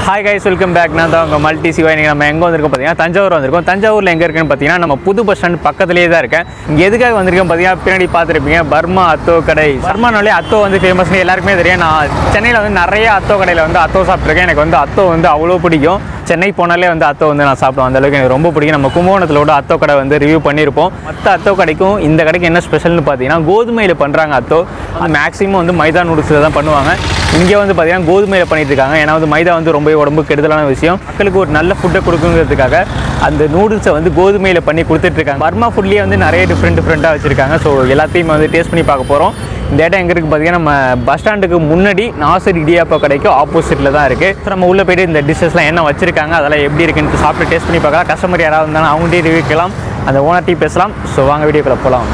Hi guys welcome back நான் தான் உங்கள் மல்டி சிவா இன்றைக்கி நம்ம எங்கே வந்திருக்கோம் பார்த்தீங்கன்னா தஞ்சாவூர் வந்திருக்கோம் தஞ்சாவூரில் எங்கே இருக்குன்னு பார்த்தீங்கன்னா நம்ம புது பஸ் ஸ்டாண்ட் பக்கத்துலேயே தான் இருக்கேன் இங்கே எதுக்காக வந்திருக்கேன் பார்த்தீங்கன்னா பின்னாடி பார்த்துருப்பீங்க பர்மா அத்தோ கடை பர்மானாலே அத்தோ வந்து ஃபேமஸ்னு எல்லாருக்குமே தெரியும் நான் சென்னையில் வந்து நிறைய அத்தோ கடையில் வந்து அத்தோ சாப்பிட்ருக்கேன் எனக்கு வந்து அத்தோ வந்து அவ்வளோ பிடிக்கும் சென்னை போனாலே வந்து அத்தோ வந்து நான் சாப்பிடுவேன் அந்த அளவுக்கு எனக்கு ரொம்ப பிடிக்கும் நம்ம கும்பகோணத்தில் கூட அத்தோ கடை வந்து ரிவ்யூ பண்ணியிருப்போம் மற்ற அத்தோ கடைக்கும் இந்த கடைக்கு என்ன ஸ்பெஷல்னு பார்த்தீங்கன்னா கோதுமையில் பண்ணுறாங்க அத்தோ மேக்ஸிமம் வந்து மைதா நூடுல்ஸில் தான் பண்ணுவாங்க இங்கே வந்து பார்த்தீங்கன்னா கோதுமையில் பண்ணிட்டு இருக்காங்க ஏன்னா வந்து மைதா வந்து ரொம்ப உடம்பு கெடுதலான விஷயம் மக்களுக்கு ஒரு நல்ல ஃபுட்டை கொடுக்குங்கிறதுக்காக அந்த நூடுல்ஸை வந்து கோதுமையில் பண்ணி கொடுத்துட்ருக்காங்க பர்மா ஃபுட்லேயே வந்து நிறைய டிஃப்ரெண்ட் டிஃப்ரெண்ட்டாக வச்சுருக்காங்க ஸோ எல்லாத்தையும் வந்து டேஸ்ட் பண்ணி பார்க்க போகிறோம் இந்த இடம் எங்கே இருக்குது பார்த்தீங்கன்னா நம்ம பஸ் ஸ்டாண்டுக்கு முன்னாடி நாசர் இடியாப்பா கடைக்கு ஆப்போசிட்டில் தான் இருக்குது நம்ம உள்ளே போயிட்டு இந்த டிஷ்ஷஸ்லாம் என்ன வச்சுருக்காங்க அதெல்லாம் எப்படி இருக்குன்னு சாப்பிட்டு டேஸ்ட் பண்ணி பார்க்கலாம் கஸ்டமர் யாராவது இருந்தாலும் அவங்கள்ட்டே ரிவ்யூ கேட்கலாம் அந்த ஓனர்ட்டி பேசலாம் ஸோ வாங்க வீடியோக்குள்ளே போகலாம்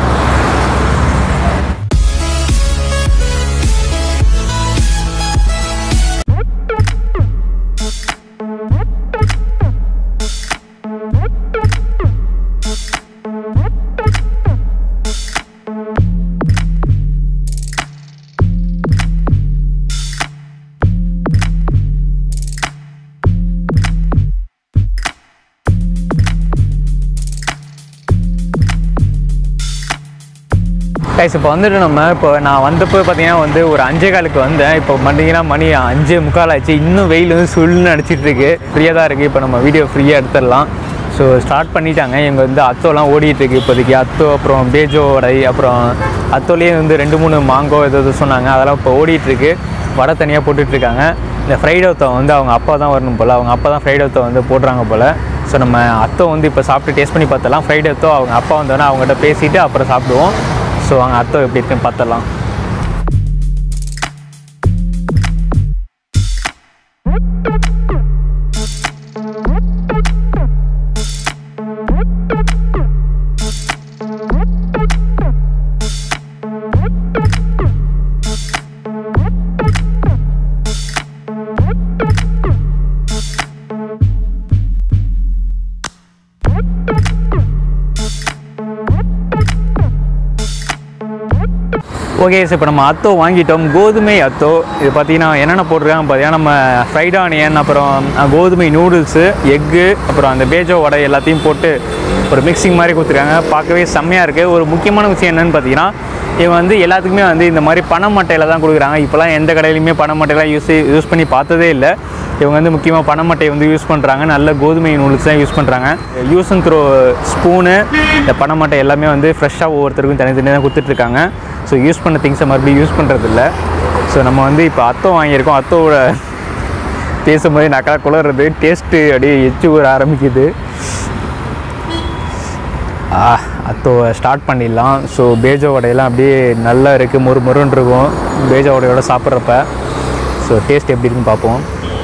கைஸ் இப்போ வந்துட்டு நம்ம இப்போ நான் வந்தப்போ பார்த்தீங்கன்னா வந்து ஒரு அஞ்சே காலுக்கு வந்தேன் இப்போ பார்த்தீங்கன்னா மணி அஞ்சே முக்கால் ஆச்சு இன்னும் வெயில் வந்து சுள்ளுன்னு அடிச்சிட்டு இருக்கு ஃப்ரீயாக தான் இருக்குது இப்போ நம்ம வீடியோ ஃப்ரீயாக எடுத்துடலாம் ஸோ ஸ்டார்ட் பண்ணிட்டாங்க இங்கே வந்து அத்தோலாம் ஓடிட்டு இருக்கு இப்போதைக்கு அத்தோ அப்புறம் பேஜோ வடை அப்புறம் அத்தோலேயே வந்து ரெண்டு மூணு மாங்கோ ஏதோ ஏதோ சொன்னாங்க அதெல்லாம் இப்போ ஓடிட்டு இருக்கு வடை தனியாக போட்டுட்ருக்காங்க இந்த ஃப்ரைட் அத்தோ வந்து அவங்க அப்பா தான் வரணும் போல் அவங்க அப்பா தான் ஃப்ரைட் அத்தோ வந்து போடுறாங்க போல் ஸோ நம்ம அத்தோ வந்து இப்போ சாப்பிட்டு டேஸ்ட் பண்ணி பார்த்தலாம் ஃப்ரைட் அத்தோ அவங்க அப்பா வந்தோடனே அவங்ககிட்ட பேசிவிட்டு அப்புறம் சாப்பிடுவோம் ஸோ அவங்க அர்த்தம் எப்படி இருக்குன்னு பார்த்துடலாம் ஓகே சார் இப்போ நம்ம அத்தோ வாங்கிட்டோம் கோதுமை அத்தோ இது பார்த்தீங்கன்னா என்னென்ன போட்டிருக்காங்க பார்த்தீங்கன்னா நம்ம ஃப்ரைட் ஆனியன் அப்புறம் அஹ், கோதுமை நூடுல்ஸு எக்கு அப்புறம் அந்த பேஜோ வடை எல்லாத்தையும் போட்டு ஒரு மிக்சிங் மாதிரி கொடுத்துருக்காங்க பார்க்கவே செம்மையாக இருக்குது ஒரு முக்கியமான விஷயம் என்னென்னு பார்த்தீங்கன்னா இவங்க வந்து எல்லாத்துக்குமே வந்து இந்த மாதிரி பண மட்டையில் தான் கொடுக்குறாங்க இப்போலாம் எந்த கடையிலையுமே பண மட்டையெல்லாம் யூஸ் யூஸ் பண்ணி பார்த்ததே இல்லை இவங்க வந்து முக்கியமாக பண மட்டையை வந்து யூஸ் பண்ணுறாங்க நல்ல கோதுமை நூடுல்ஸ் தான் யூஸ் பண்ணுறாங்க யூஸ் அண்ட் த்ரோ ஸ்பூனு இந்த பண மட்டை எல்லாமே வந்து ஃப்ரெஷ்ஷாக ஒவ்வொருத்தருக்கும் தனித்தனியாக தான் கொடுத்துட்ருக்காங்க ஸோ யூஸ் பண்ண திங்ஸை மறுபடியும் யூஸ் பண்ணுறதில்ல ஸோ நம்ம வந்து இப்போ அத்தோ வாங்கியிருக்கோம் அத்தோவோட பேசும்போது நக்கா குளறது டேஸ்ட்டு அப்படியே எச்சு ஊற ஆரம்பிக்குது ஆ அத்தோ ஸ்டார்ட் பண்ணிடலாம் ஸோ பேஜோ வடையெல்லாம் அப்படியே நல்லா இருக்குது மொறு மொறுன்னு இருக்கும் பேஜோ வடையோட சாப்பிட்றப்ப ஸோ டேஸ்ட் எப்படி இருக்குன்னு பார்ப்போம்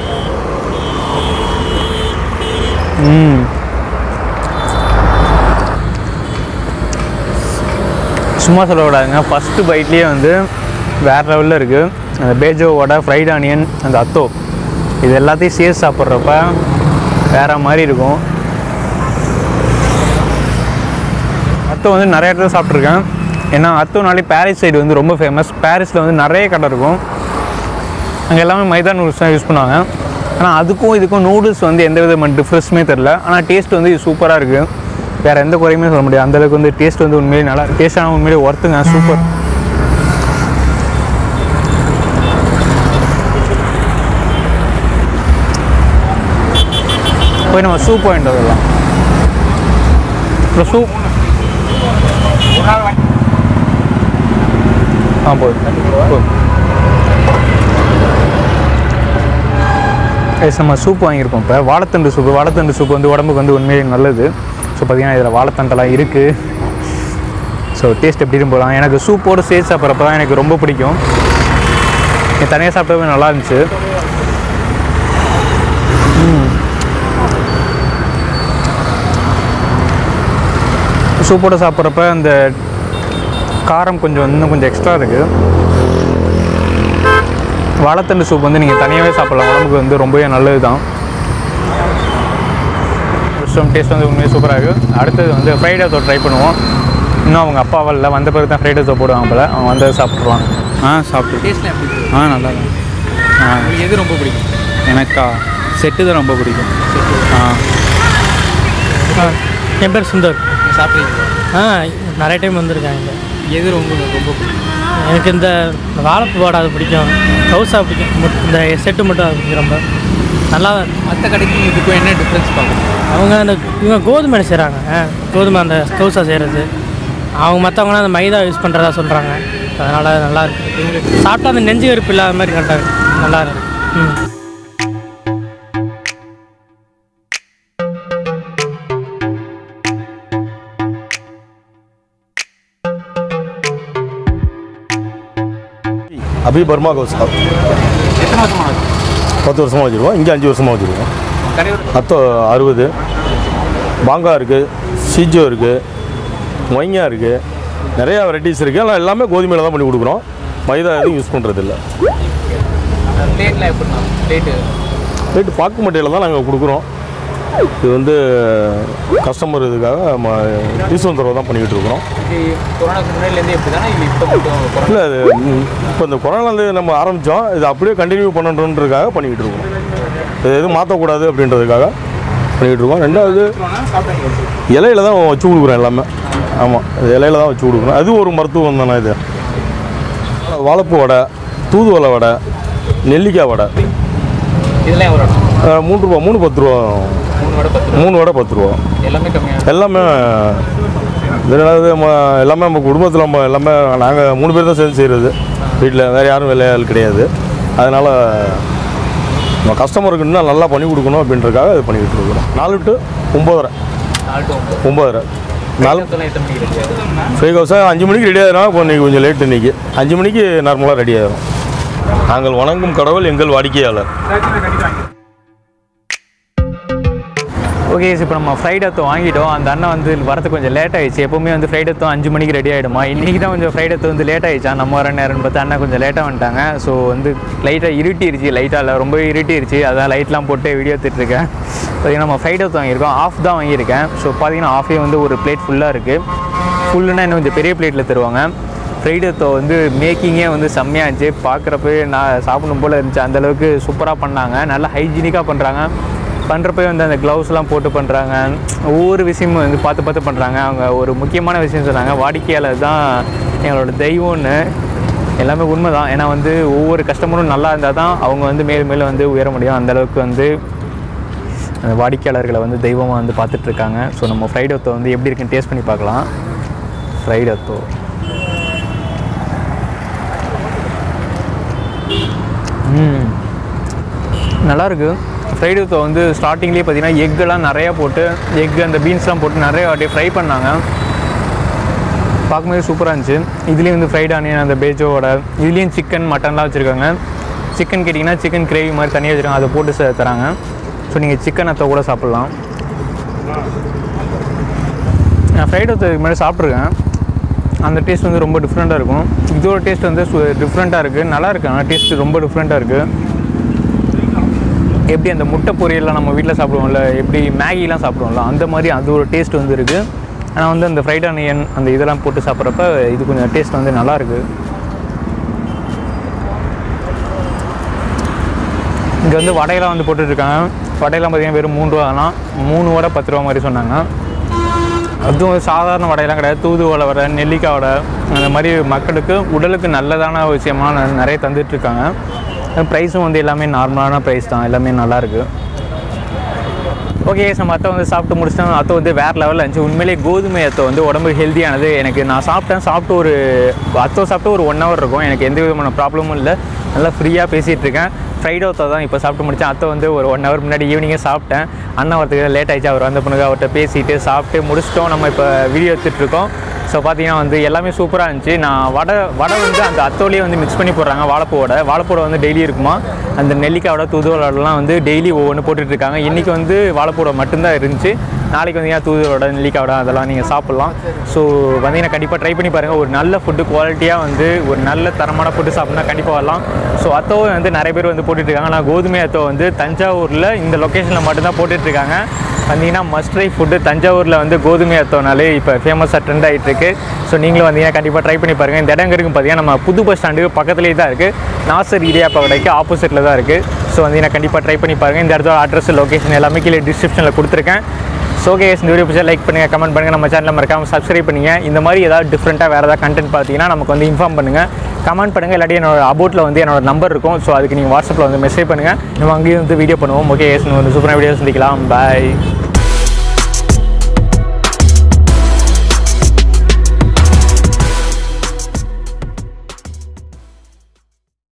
ம் சும்மா சொல்லக்கூடாதுங்க ஃபஸ்ட்டு பைட்லேயே வந்து வேறு லெவலில் இருக்குது அந்த பேஜோ வடை ஃப்ரைட் ஆனியன் அந்த அத்தோ இது எல்லாத்தையும் சேர்த்து சாப்பிட்றப்ப வேறு மாதிரி இருக்கும் அத்தோ வந்து நிறைய இடத்துல சாப்பிட்ருக்கேன் ஏன்னா அத்தோனாலே பாரிஸ் சைடு வந்து ரொம்ப ஃபேமஸ் பாரிஸில் வந்து நிறைய கடை இருக்கும் அங்கே எல்லாமே மைதா நூடுல்ஸ் தான் யூஸ் பண்ணுவாங்க ஆனால் அதுக்கும் இதுக்கும் நூடுல்ஸ் வந்து எந்த விதமான டிஃப்ரென்ஸுமே தெரில ஆனால் டேஸ்ட் வந்து இது சூப்பராக இருக்குது வேறு எந்த குறையுமே சொல்ல முடியாது அந்தளவுக்கு வந்து டேஸ்ட் வந்து உண்மையிலே நல்லா இருக்கு டேஸ்ட் ஆனால் உண்மையிலே ஒர்த்துங்க சூப்பர் போய் நம்ம சூப் வாங்கிட்டு வரலாம் இப்போ சூப் ஆ போதும் போதும் கைஸ் நம்ம சூப் வாங்கியிருக்கோம் இப்போ வாழைத்தண்டு சூப்பு வாழைத்தண்டு சூப் வந்து உடம்புக்கு வந்து உண்மையிலே நல்லது ஸோ பார்த்தீங்கன்னா இதில் வாழைத்தண்டெல்லாம் இருக்குது ஸோ டேஸ்ட் எப்படி இருக்கும் போகலாம் எனக்கு சூப்போடு சேர்த்து சாப்பிட்றப்ப தான் எனக்கு ரொம்ப பிடிக்கும் எனக்கு தனியாக சாப்பிட்டவே நல்லா இருந்துச்சு சூப்போடு சாப்பிட்றப்ப அந்த காரம் கொஞ்சம் இன்னும் கொஞ்சம் எக்ஸ்ட்ரா இருக்குது வாழைத்தண்டு சூப் வந்து நீங்கள் தனியாகவே சாப்பிடலாம் உடம்புக்கு வந்து ரொம்பவே நல்லது தான் ரெஸ்டாரண்ட் டேஸ்ட் வந்து உண்மையாக சூப்பராக இருக்குது அடுத்தது வந்து ஃப்ரைட் ரைஸோ ட்ரை பண்ணுவோம் இன்னும் அவங்க அப்பா வரல வந்த பிறகு தான் ஃப்ரைட் ரைஸோ போடுவாங்க போல் அவங்க வந்து சாப்பிட்ருவாங்க ஆ சாப்பிட்டு டேஸ்ட்லாம் எப்படி ஆ நல்லா தான் ஆ உங்களுக்கு எது ரொம்ப பிடிக்கும் எனக்கா செட்டு தான் ரொம்ப பிடிக்கும் ஆ ஆ, என் பேர் சுந்தர் சாப்பிட்றீங்க ஆ நிறைய டைம் வந்திருக்கேன் இங்கே எது ரொம்ப ரொம்ப பிடிக்கும் எனக்கு இந்த இந்த வாழைப்பூ வாடை அது பிடிக்கும் கவுசா பிடிக்கும் முட்- இந்த செட்டு மட்டும் அது பிடிக்கும் ரொம்ப நல்லா மற்ற கடைக்கும் இதுக்கும் என்ன டிஃப்ரென்ஸ் பார்க்கணும் அவங்க அந்த இவங்க கோதுமை செய்கிறாங்க கோதுமை அந்த கவுசா செய்கிறது அவங்க மற்றவங்களாம் அந்த மைதா யூஸ் பண்ணுறதா சொல்கிறாங்க அதனால் நல்லா இருக்கு சாப்பிட்டா அந்த நெஞ்சு வெறுப்பு இல்லாத மாதிரி கரெக்டாக இருக்கு நல்லா இருக்கு ம் அபி பர்மா கவுசா எத்தனை வருஷமா ஆகுது? பத்து வருஷமாக வச்சுருக்கோம் இங்கே அஞ்சு வருஷமாக வச்சுருக்கோம் கடை ஒரு- அத்தோ அறுபது பாங்கா இருக்குது சீஜோ இருக்குது மொய்ங்கா இருக்குது நிறையா வெரைட்டிஸ் இருக்குது ஆனால் எல்லாமே கோதுமையில் தான் பண்ணி கொடுக்குறோம் மைதா எதுவும் யூஸ் பண்ணுறதில்ல பிளேட்லாம் எப்படிண்ணா பிளேட்டு ரேட்டு பாக்கு மட்டையில் தான் நாங்கள் கொடுக்குறோம் இது வந்து கஸ்டமர் இதுக்காக நம்ம ஈஸ்வந்தரவை தான் பண்ணிக்கிட்டு இருக்கிறோம் இது கொரோனாக்கு முன்னாடிலேருந்து எப்படி தானே இல்லை இப்போ மட்டும் கொரோனா இல்லை அது ம், இப்போ இந்த கொரோனாலேருந்து நம்ம ஆரம்பித்தோம் இது அப்படியே கண்டினியூ பண்ணணுன்றதுக்காக பண்ணிக்கிட்டு இருக்கோம் இது எதுவும் மாற்றக்கூடாது அப்படின்றதுக்காக பண்ணிக்கிட்டு இருக்கோம் ரெண்டாவது இலையில தான் வச்சு கொடுக்குறோம் எல்லாமே ஆமாம் இது இலையில தான் வச்சு கொடுக்குறோம் அது ஒரு மருத்துவம் தானே இது வாழைப்பூ வடை தூதுவளை வடை நெல்லிக்காய் வடை இதெல்லாம் எவ்வளோ அஹ், மூணு ரூபா மூணு பத்து ரூபா மூணு வடை பத்து மூணு வடை பத்து ரூபா எல்லாமே கம்மியாக எல்லாமே இதனால நம்ம எல்லாமே நம்ம குடும்பத்தில் நம்ம எல்லாமே நாங்கள் மூணு பேர் தான் சேர்ந்து செய்கிறது வீட்டில் வேறு யாரும் வேலையாள் கிடையாது அதனால் நம்ம கஸ்டமருக்கு இன்னும் நல்லா பண்ணி கொடுக்கணும் அப்படின்றதுக்காக இது பண்ணிக்கிட்டு இருக்கிறோம் நாலு டு ஒம்பதரை நாலு டு ஒம்பது ஒம்பதரை நாலு நாலு எத்தனை மணிக்கு இருக்கு ஃப்ரீ ஹவுஸாக அஞ்சு மணிக்கு ரெடி ஆகிடும் இப்போ இன்றைக்கி கொஞ்சம் லேட் இன்றைக்கி அஞ்சு மணிக்கு நார்மலாக ரெடி ஆகிடும் நாங்கள் வணங்கும் கடவுள் எங்கள் வாடிக்கையாளர் ஓகே இப்போ நம்ம ஃப்ரைட் அத்தோ வாங்கிட்டோம் அந்த அண்ணன் வந்து வரதுக்கு கொஞ்சம் லேட் ஆயிடுச்சு எப்பவுமே வந்து ஃப்ரைட் அத்தோ அஞ்சு மணிக்கு ரெடி ஆகிடுமா இன்றைக்கி தான் கொஞ்சம் ஃப்ரைட் அத்தோ வந்து லேட் ஆயிடுச்சா நம்ம வர நேரம்னு பார்த்து அண்ணன் கொஞ்சம் லேட்டாக வந்துட்டாங்க ஸோ வந்து லைட்டாக இருட்டிருச்சு லைட்டாக இல்லை ரொம்ப இருட்டிருச்சு அதான் லைட்லாம் போட்டு வீடியோ எடுத்துட்ருக்கேன் பார்த்தீங்கன்னா நம்ம ஃப்ரைட் அத்தோ வாங்கியிருக்கோம் ஆஃப் தான் வாங்கியிருக்கேன் ஸோ பார்த்தீங்கன்னா ஆஃபே வந்து ஒரு பிளேட் ஃபுல்லாக இருக்குது ஃபுல்லுனா இன்னும் கொஞ்சம் பெரிய பிளேட்டில் தருவாங்க ஃப்ரைட் அத்தோ வந்து மேக்கிங்கே வந்து செம்மையாக இருந்துச்சு பார்க்குறப்ப நான் சாப்பிடணும் போல் இருந்துச்சு அந்தளவுக்கு சூப்பராக பண்ணாங்க நல்லா ஹைஜீனிக்காக பண்ணுறாங்க பண்ணுறப்ப வந்து அந்த க்ளவுஸ்லாம் போட்டு பண்ணுறாங்க ஒவ்வொரு விஷயமும் வந்து பார்த்து பார்த்து பண்ணுறாங்க அவங்க ஒரு முக்கியமான விஷயம் சொன்னாங்க வாடிக்கையாளர் தான் எங்களோட தெய்வம்னு எல்லாமே உண்மை தான் ஏன்னா வந்து ஒவ்வொரு கஸ்டமரும் நல்லா இருந்தால் தான் அவங்க வந்து மேலும் மேலும் வந்து உயர முடியும் அந்த அளவுக்கு வந்து அந்த வாடிக்கையாளர்களை வந்து தெய்வமாக வந்து பார்த்துட்ருக்காங்க ஸோ நம்ம ஃப்ரைட் அத்தோ வந்து எப்படி இருக்குன்னு டேஸ்ட் பண்ணி பார்க்கலாம் ஃப்ரைட் அத்தோ ம் நல்லா இருக்கு ஃப்ரைட் அத்தோ வந்து ஸ்டார்டிங்லேயே பார்த்தீங்கன்னா எக்கெல்லாம் நிறையா போட்டு எக் அந்த பீன்ஸ்லாம் போட்டு நிறைய அப்படியே ஃப்ரை பண்ணாங்க பார்க்கும்போது சூப்பராக இருந்துச்சு இதுலேயும் வந்து ஃப்ரைட் ஆனியன் அந்த பேஜோவோட இதுலேயும் சிக்கன் மட்டன்லாம் வச்சுருக்காங்க சிக்கன் கேட்டிங்கன்னா சிக்கன் கிரேவி மாதிரி தனியாக வச்சுருக்காங்க அதை போட்டு ச- தராங்க ஸோ நீங்கள் சிக்கன் அத்தை கூட சாப்பிட்லாம் நான் ஃப்ரைட் அத்தோக்கு முன்னாடி சாப்பிட்ருக்கேன் அந்த டேஸ்ட் வந்து ரொம்ப டிஃப்ரெண்ட்டாக இருக்கும் இதோட டேஸ்ட் வந்து டிஃப்ரெண்ட்டாக இருக்குது நல்லா இருக்கு ஆனால் டேஸ்ட் ரொம்ப டிஃப்ரெண்ட்டாக இருக்குது எப்படி அந்த முட்டை பொரியல்லாம் நம்ம வீட்டில் சாப்பிடுவோம்ல எப்படி மேகிலாம் சாப்பிடுவோம்ல அந்த மாதிரி அது ஒரு டேஸ்ட் வந்து இருக்குது ஆனால் வந்து அந்த ஃப்ரைட் ஆனியன் அந்த இதெல்லாம் போட்டு சாப்பிட்றப்ப இது கொஞ்சம் டேஸ்ட் வந்து நல்லா இருக்கு இங்கே வந்து வடையெல்லாம் வந்து போட்டுட்ருக்காங்க வடையெல்லாம் பார்த்தீங்கன்னா வெறும் மூணு ரூபா தான் மூணு வடை பத்து ரூபா மாதிரி சொன்னாங்க அதுவும் ஒரு சாதாரண வடையெல்லாம் கிடையாது தூதுவளை வடை நெல்லிக்காய் வடை அந்த மாதிரி மக்களுக்கு உடலுக்கு நல்லதான விஷயமா ந- நிறைய தந்துட்டுருக்காங்க ப்ரைஸும் வந்து எல்லாமே நார்மலான ப்ரைஸ் தான் எல்லாமே நல்லாயிருக்கு ஓகே நம்ம அத்தை வந்து சாப்பிட்டு முடிச்சிட்டோம் அத்தை வந்து வேறு லெவலில் இருந்துச்சு உண்மையிலேயே கோதுமை அத்தை வந்து உடம்புக்கு ஹெல்த்தியானது எனக்கு நான் சாப்பிட்டேன் சாப்பிட்டு ஒரு அத்தை சாப்பிட்டு ஒரு ஒன் ஹவர் இருக்கும் எனக்கு எந்த விதமான ப்ராப்ளமும் இல்லை நல்லா ஃப்ரீயாக பேசிகிட்டு இருக்கேன் ஃப்ரைட் அத்தை தான் இப்போ சாப்பிட்டு முடித்தேன் அத்தை வந்து ஒரு ஒன் ஹவர் முன்னாடி ஈவினிங்கே சாப்பிட்டேன் அண்ணன் வரதுக்கு லேட் ஆயிடுச்சு அவர் வந்த பிறகு அவர்கிட்ட பேசிட்டு சாப்பிட்டு முடிச்சிட்டோம் நம்ம இப்போ வீடியோ எடுத்துகிட்டு இருக்கோம் ஸோ பார்த்தீங்கன்னா வந்து எல்லாமே சூப்பராக இருந்துச்சு நான் வடை வடை வந்து அந்த அத்தோலேயே வந்து மிக்ஸ் பண்ணி போடுறாங்க வாழைப்பூ வடை வாழைப்பூ வடை வந்து டெய்லி இருக்குமா அந்த நெல்லிக்காய் வடை தூதுவளை வடைலாம் வந்து டெய்லி ஒவ்வொன்று போட்டுட்ருக்காங்க இன்றைக்கி வந்து வாழைப்பூ வடை மட்டும்தான் இருந்துச்சு நாளைக்கு வந்தீங்கன்னா தூதுவோட நெல்லிக்காயோட அதெல்லாம் நீங்கள் சாப்பிட்லாம் ஸோ வந்தீங்கன்னா கண்டிப்பாக ட்ரை பண்ணி பாருங்கள் ஒரு நல்ல ஃபுட்டு குவாலிட்டியாக வந்து ஒரு நல்ல தரமான ஃபுட்டு சாப்பிட்னா கண்டிப்பாக வரலாம் ஸோ அத்தோவை வந்து நிறைய பேர் வந்து போட்டுட்டு இருக்காங்க ஆனால் கோதுமை அத்தோ வந்து தஞ்சாவூரில் இந்த லொக்கேஷனில் மட்டும்தான் போட்டுட்டு இருக்காங்க வந்தீங்கன்னா மஸ்ட் ட்ரை ஃபுட்டு தஞ்சாவூரில் வந்து கோதுமை அத்தோனாலே இப்போ ஃபேமஸாக ட்ரெண்ட் ஆகிட்டு இருக்கு ஸோ நீங்களும் வந்தீங்கன்னா கண்டிப்பாக ட்ரை பண்ணி பாருங்கள் இந்த இடம் எங்க இருக்குன்னு பார்த்தீங்கன்னா நம்ம புது பஸ் ஸ்டாண்டுக்கு பக்கத்துலேயே தான் இருக்குது நாசர் இடியாப்பா கடைக்கு ஆப்போசிட்டில் தான் இருக்குது ஸோ வந்தீங்கன்னா கண்டிப்பாக ட்ரை பண்ணி பாருங்கள் இந்த இடத்தோட அட்ரஸ் லொகேஷன் எல்லாமே கீழே டிஸ்கிரிப்ஷனில் கொடுத்துருக்கேன் ஸோ கேஸ் இந்த வீடியோ பிடிச்சா லைக் பண்ணுங்கள் கமெண்ட் பண்ணுங்கள் நம்ம சேனலில் மறக்காமல் சப்ஸ்கிரைப் பண்ணுங்க இந்த மாதிரி ஏதாவது டிஃப்ரெண்ட்டாக வேறு ஏதாவது கண்டென்ட் பார்த்தீங்கன்னா நமக்கு வந்து இன்ஃபார்ம் பண்ணுங்கள் கமெண்ட் பண்ணுங்கள் இல்லாட்டி என்னோட அபவுட்டில் வந்து என்னோட நம்பர் இருக்கும் ஸோ அதுக்கு நீங்கள் வாட்ஸ்அப்பில் வந்து மெசேஜ் பண்ணுங்கள் நம்ம அங்கேயும் வந்து வீடியோ பண்ணுவோம் ஓகே ஒரு சூப்பரான வீடியோ சந்திக்கலாம் பாய்